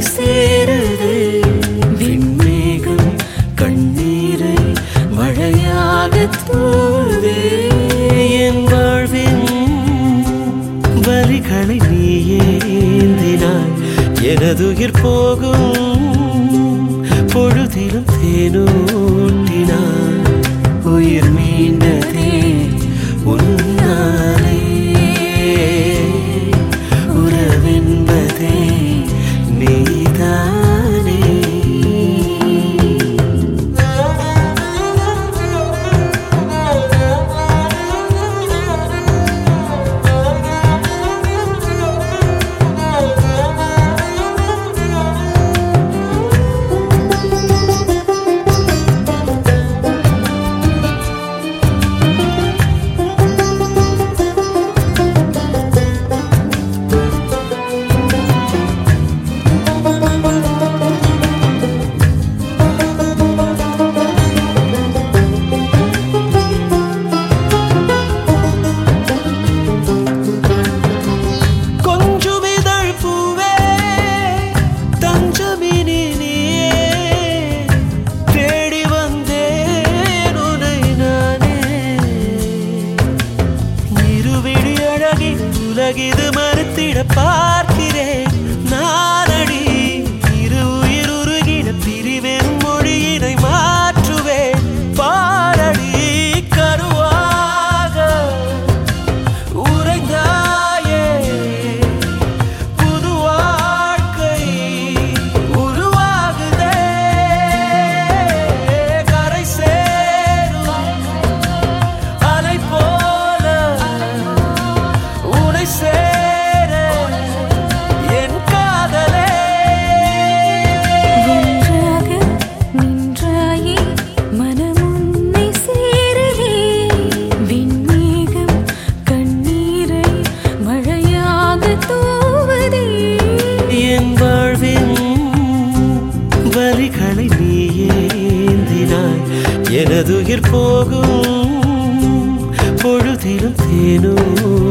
சேருதே விண்மேகம் கண்ணீரை மழையாக தூதே என் வாழ்வின் வலிகளை நீ ஏந்தினாய் எனதுயிர் போகும் பொழுதிலும் தேனூட்டினாய் உயிர் மீண்டதே உன்னாலே உறவென்பதே நீதானே கொஞ்சுமிதழ் பூவே தஞ்சமினி நீயே தேடி வந்தேன் உனை நானே இருவிழி அழகி உலகிது மறுத்திட பார்க்கிறேன் நானடி இரு உயிர் உருகின பிரிவென் மொழியினை மாற்றுவேன் பாரடி கருவாக உறைந்தாயே புது வாழ்க்கை உருவாகுதே கரை சேரும் அலை போல உனை சேர என் காதலே ஒன்றாக நின்றாயே மனமுன்னை சேருதே விண்மேகம் கண்ணீரை மழையாக தூவதே என் வாழ்வின் வலிகளை நீ ஏந்தினாய் எனதுயிர் போகும் பொழுதிலும் தேனூ